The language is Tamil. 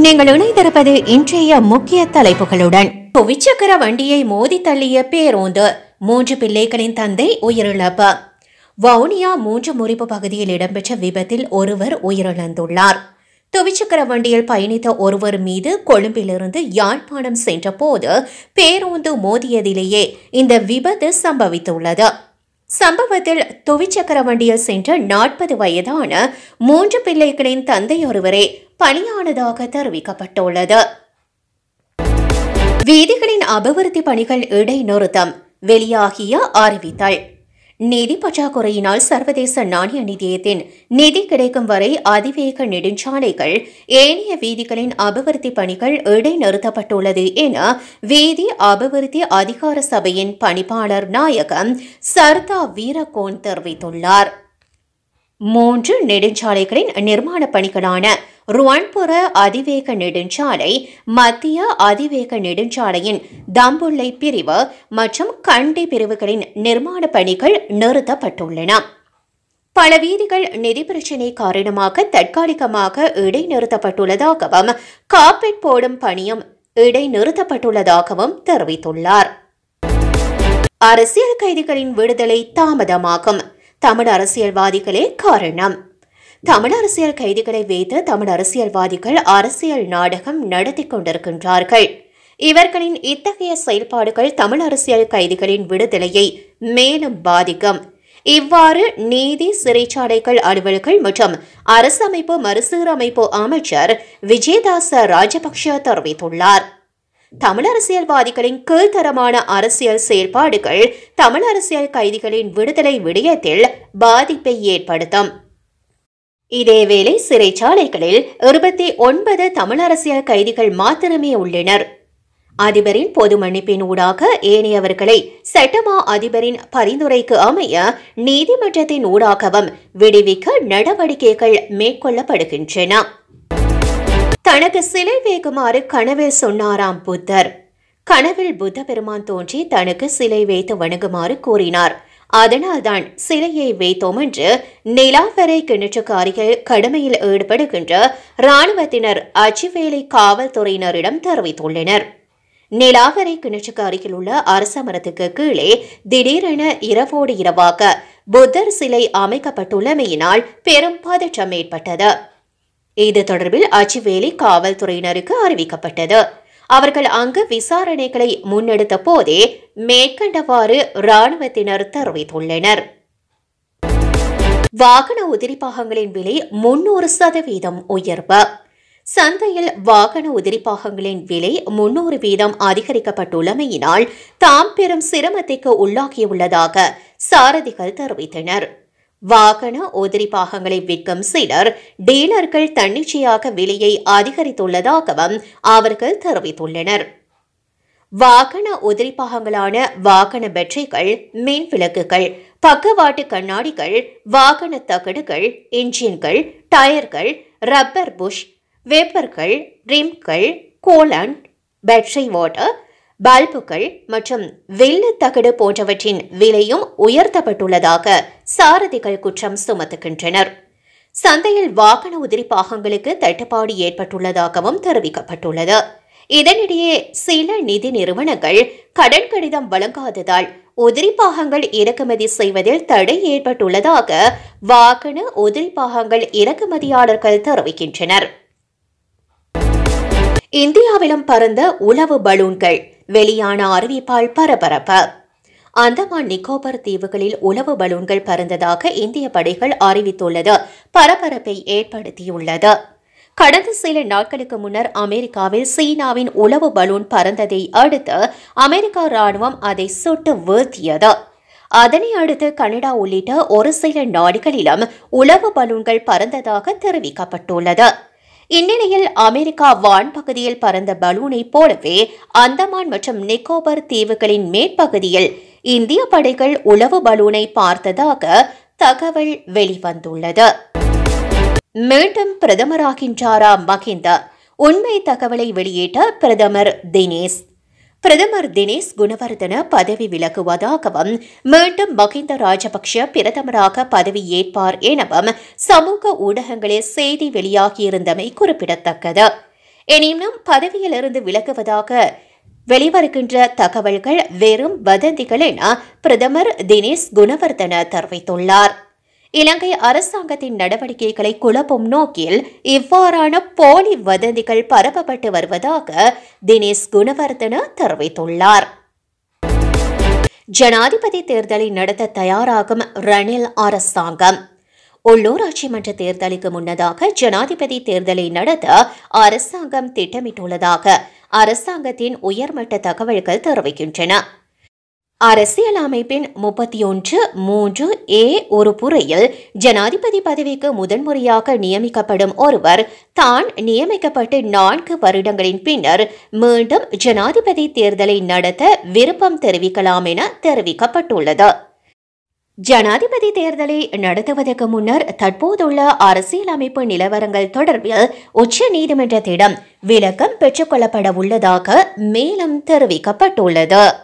நீங்கள் இணைந்திருப்பது இன்றைய முக்கிய தலைப்புகளுடன் புவிச்சக்கர வண்டியை மோதி தள்ளிய பேருந்து மூன்று பிள்ளைகளின் தந்தை உயிரிழப்பு வவுனியா மூன்று முறிப்பு பகுதியில் இடம்பெற்ற விபத்தில் ஒருவர் உயிரிழந்துள்ளார் துவிச்சக்கர வண்டியில் பயணித்த ஒருவர் மீது கொழும்பிலிருந்து யாழ்ப்பாணம் சென்றபோது பேருந்து மோதியதிலேயே இந்த விபத்து சம்பவித்துள்ளது சம்பவத்தில் துவிச்சக்கர வண்டியில் சென்ற நாற்பது வயதான மூன்று பிள்ளைகளின் தந்தை ஒருவரே பலியானதாக தெரிவிக்கப்பட்டுள்ளது வீதிகளின் அபிவிருத்தி பணிகள் இடைநிறுத்தம் வெளியாகிய அறிவித்தல் நிதி பற்றாக்குறையினால் சர்வதேச நாணய நிதியத்தின் நிதி கிடைக்கும் வரை அதிவேக நெடுஞ்சாலைகள் ஏனைய வீதிகளின் அபிவிருத்தி பணிகள் இடைநிறுத்தப்பட்டுள்ளது என வீதி அபிவிருத்தி அதிகார சபையின் பணிப்பாளர் நாயகம் சர்தா வீரகோன் தெரிவித்துள்ளார் மூன்று நெடுஞ்சாலைகளின் நிர்மாண பணிகளான ருவான்புர அதிவேக நெடுஞ்சாலை மத்திய அதிவேக நெடுஞ்சாலையின் தம்புள்ளை பிரிவு மற்றும் கண்டி பிரிவுகளின் நிர்மாண பணிகள் நிறுத்தப்பட்டுள்ளன பல வீதிகள் நிதி பிரச்சினை காரணமாக தற்காலிகமாக இடைநிறுத்தப்பட்டுள்ளதாகவும் காப்பீட் போடும் பணியும் இடைநிறுத்தப்பட்டுள்ளதாகவும் தெரிவித்துள்ளார் அரசியல் கைதிகளின் விடுதலை தாமதமாகும் தமிழ் அரசியல்வாதிகளே காரணம் தமிழ் அரசியல் கைதிகளை வைத்து தமிழ் அரசியல்வாதிகள் அரசியல் நாடகம் நடத்தி கொண்டிருக்கின்றார்கள் இவர்களின் இத்தகைய செயல்பாடுகள் தமிழ் அரசியல் கைதிகளின் விடுதலையை மேலும் பாதிக்கும் இவ்வாறு நீதி சிறைச்சாலைகள் அலுவல்கள் மற்றும் அரசமைப்பு மறுசீரமைப்பு அமைச்சர் விஜயதாச ராஜபக்ஷ தெரிவித்துள்ளார் தமிழ் அரசியல்வாதிகளின் கீழ்த்தரமான அரசியல் செயல்பாடுகள் தமிழ் அரசியல் கைதிகளின் விடுதலை விடயத்தில் பாதிப்பை ஏற்படுத்தும் இதேவேளை சிறைச்சாலைகளில் இருபத்தி ஒன்பது தமிழ் அரசியல் கைதிகள் மாத்திரமே உள்ளனர் அதிபரின் பொது மன்னிப்பின் ஊடாக ஏனையவர்களை சட்டமா அதிபரின் பரிந்துரைக்கு அமைய நீதிமன்றத்தின் ஊடாகவும் விடுவிக்க நடவடிக்கைகள் மேற்கொள்ளப்படுகின்றன தனக்கு சிலை வைக்குமாறு கனவில் சொன்னாராம் புத்தர் கனவில் புத்த பெருமான் தோன்றி தனக்கு சிலை வைத்து வணங்குமாறு கூறினார் அதனால்தான் சிலையை வைத்தோம் என்று நிலாவரை கிணற்றுக்கு அருகில் கடமையில் ஈடுபடுகின்ற இராணுவத்தினர் அச்சுவேலை காவல்துறையினரிடம் தெரிவித்துள்ளனர் நிலாவரை கிணற்றுக்கு அருகில் உள்ள அரச மரத்துக்கு கீழே திடீரென இரவோடு இரவாக புத்தர் சிலை அமைக்கப்பட்டுள்ளமையினால் பெரும் பதற்றம் ஏற்பட்டது இது தொடர்பில் அச்சுவேலி காவல்துறையினருக்கு அறிவிக்கப்பட்டது அவர்கள் அங்கு விசாரணைகளை முன்னெடுத்த போதே மேற்கண்டவாறு இராணுவத்தினர் தெரிவித்துள்ளனர் வாகன உதிரிப்பாகங்களின் விலை முன்னூறு சதவீதம் உயர்வு சந்தையில் வாகன உதிரிப்பாகங்களின் விலை முன்னூறு வீதம் அதிகரிக்கப்பட்டுள்ளமையினால் தாம் பெரும் சிரமத்திற்கு உள்ளாகியுள்ளதாக சாரதிகள் தெரிவித்தனர் வாகன உதிரி பாகங்களை விற்கும் சிலர் டீலர்கள் தன்னிச்சையாக விலையை அதிகரித்துள்ளதாகவும் அவர்கள் தெரிவித்துள்ளனர் வாகன உதிரி பாகங்களான வாகன பேட்டரிகள் மின் விளக்குகள் பக்கவாட்டு கண்ணாடிகள் வாகன தகடுகள் இன்ஜின்கள் டயர்கள் ரப்பர் புஷ் வேப்பர்கள் ரிம்கள் கோலண்ட் பேட்டரி வாட்டர் பல்புகள் மற்றும் வெள்ளு தகடு போன்றவற்றின் விலையும் உயர்த்தப்பட்டுள்ளதாக சாரதிகள் குற்றம் சுமத்துகின்றனர் சந்தையில் வாகன உதிரி பாகங்களுக்கு தட்டுப்பாடு ஏற்பட்டுள்ளதாகவும் தெரிவிக்கப்பட்டுள்ளது இதனிடையே சில நிதி நிறுவனங்கள் கடன் கடிதம் வழங்காததால் உதிரி பாகங்கள் இறக்குமதி செய்வதில் தடை ஏற்பட்டுள்ளதாக வாகன உதிரி பாகங்கள் இறக்குமதியாளர்கள் தெரிவிக்கின்றனர் இந்தியாவிலும் பறந்த உளவு பலூன்கள் வெளியான அறிவிப்பால் பரபரப்பு அந்தமான் நிக்கோபர் தீவுகளில் உளவு பலூன்கள் பறந்ததாக இந்திய படைகள் அறிவித்துள்ளது பரபரப்பை ஏற்படுத்தியுள்ளது கடந்த சில நாட்களுக்கு முன்னர் அமெரிக்காவில் சீனாவின் உளவு பலூன் பறந்ததை அடுத்து அமெரிக்க ராணுவம் அதை சுட்டு வீழ்த்தியது அதனை அடுத்து கனடா உள்ளிட்ட ஒரு சில நாடுகளிலும் உளவு பலூன்கள் பறந்ததாக தெரிவிக்கப்பட்டுள்ளது இந்நிலையில் அமெரிக்கா வான் பகுதியில் பறந்த பலூனை போலவே அந்தமான் மற்றும் நிக்கோபர் தீவுகளின் மேற்பகுதியில் இந்திய படைகள் உளவு பலூனை பார்த்ததாக தகவல் வெளிவந்துள்ளது மீண்டும் பிரதமராகின்றாரா மகிந்த உண்மை தகவலை வெளியிட்ட பிரதமர் தினேஷ் பிரதமர் தினேஷ் குணவர்தன பதவி விலகுவதாகவும் மீண்டும் மகிந்த ராஜபக்ஷ பிரதமராக பதவி ஏற்பார் எனவும் சமூக ஊடகங்களில் செய்தி வெளியாகியிருந்தமை குறிப்பிடத்தக்கது எனினும் பதவியிலிருந்து விலகுவதாக வெளிவருகின்ற தகவல்கள் வெறும் வதந்திகள் என பிரதமர் தினேஷ் குணவர்தன தெரிவித்துள்ளார் இலங்கை அரசாங்கத்தின் நடவடிக்கைகளை குழப்பும் நோக்கில் இவ்வாறான போலி வதந்திகள் பரப்பப்பட்டு வருவதாக தினேஷ் குணவர்தன தெரிவித்துள்ளார் ஜனாதிபதி தேர்தலை நடத்த தயாராகும் ரணில் அரசாங்கம் உள்ளூராட்சி மன்ற தேர்தலுக்கு முன்னதாக ஜனாதிபதி தேர்தலை நடத்த அரசாங்கம் திட்டமிட்டுள்ளதாக அரசாங்கத்தின் உயர்மட்ட தகவல்கள் தெரிவிக்கின்றன அரசியல் அமைப்பின் முப்பத்தி ஒன்று மூன்று ஏ ஒரு புறையில் ஜனாதிபதி பதவிக்கு முதன்முறையாக நியமிக்கப்படும் ஒருவர் தான் நியமிக்கப்பட்டு நான்கு வருடங்களின் பின்னர் மீண்டும் ஜனாதிபதி தேர்தலை நடத்த விருப்பம் தெரிவிக்கலாம் என தெரிவிக்கப்பட்டுள்ளது ஜனாதிபதி தேர்தலை நடத்துவதற்கு முன்னர் தற்போதுள்ள அரசியலமைப்பு நிலவரங்கள் தொடர்பில் உச்ச நீதிமன்றத்திடம் விளக்கம் பெற்றுக்கொள்ளப்பட உள்ளதாக மேலும் தெரிவிக்கப்பட்டுள்ளது